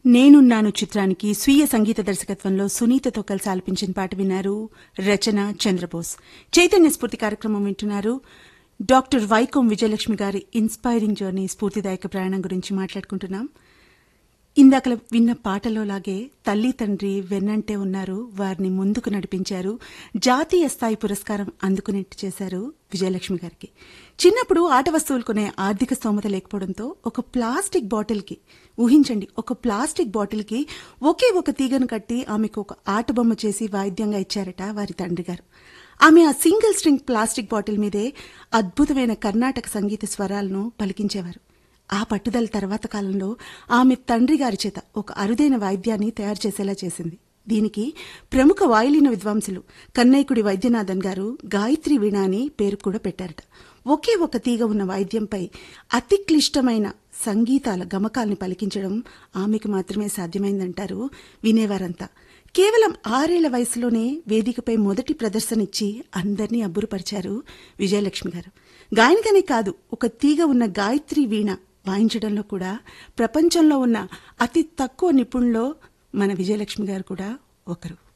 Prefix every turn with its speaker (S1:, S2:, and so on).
S1: నేనున్నాను చిత్రానికి స్వీయ సంగీత దర్శకత్వంలో సునీతతో కలిసి ఆలపించిన పాట విన్నారు రచన చంద్రబోస్ చైతన్య స్ఫూర్తి కార్యక్రమం వింటున్నారు డాక్టర్ వైకోం విజయలక్ష్మి గారి ఇన్స్పైరింగ్ జర్నీ స్ఫూర్తిదాయక ప్రయాణం గురించి మాట్లాడుకుంటున్నాం ఇందాక విన్న పాటలో లాగే తల్లి తండ్రి వెన్నంటే ఉన్నారు వారిని ముందుకు నడిపించారు జాతీయ స్థాయి పురస్కారం అందుకునేట్టు చేశారు విజయలక్ష్మి గారికి చిన్నప్పుడు ఆట వస్తువులు కొనే ఆర్థిక స్తోమత లేకపోవడంతో ఒక ప్లాస్టిక్ బాటిల్కి ఊహించండి ఒక ప్లాస్టిక్ బాటిల్కి ఒకే ఒక తీగను కట్టి ఆమెకు ఒక ఆట బొమ్మ చేసి వాయిద్యంగా ఇచ్చారట వారి తండ్రి గారు ఆమె ఆ సింగిల్ స్ట్రింగ్ ప్లాస్టిక్ బాటిల్ మీదే అద్భుతమైన కర్ణాటక సంగీత స్వరాలను పలికించేవారు ఆ పట్టుదల తర్వాత కాలంలో ఆమె తండ్రి గారి చేత ఒక అరుదైన వాయిద్యాన్ని తయారు చేసేలా చేసింది దీనికి ప్రముఖ వాయులీన విద్వాంసులు కన్నయ్యకుడి వైద్యనాథన్ గారు గాయత్రి వీణ అని పేరు కూడా పెట్టారట ఒకే ఒక తీగ ఉన్న వాయిద్యంపై అతి క్లిష్టమైన సంగీతాల గమకాల్ని పలికించడం ఆమెకు మాత్రమే సాధ్యమైందంటారు వినేవారంతా కేవలం ఆరేళ్ల వయసులోనే వేదికపై మొదటి ప్రదర్శన ఇచ్చి అందరినీ అబ్బురుపరిచారు విజయలక్ష్మి గారు గాయనికనే కాదు ఒక తీగ ఉన్న గాయత్రి వీణ వాయించడంలో కూడా ప్రపంచంలో ఉన్న అతి తక్కువ నిపుణుల్లో మన విజయలక్ష్మి గారు కూడా ఒకరు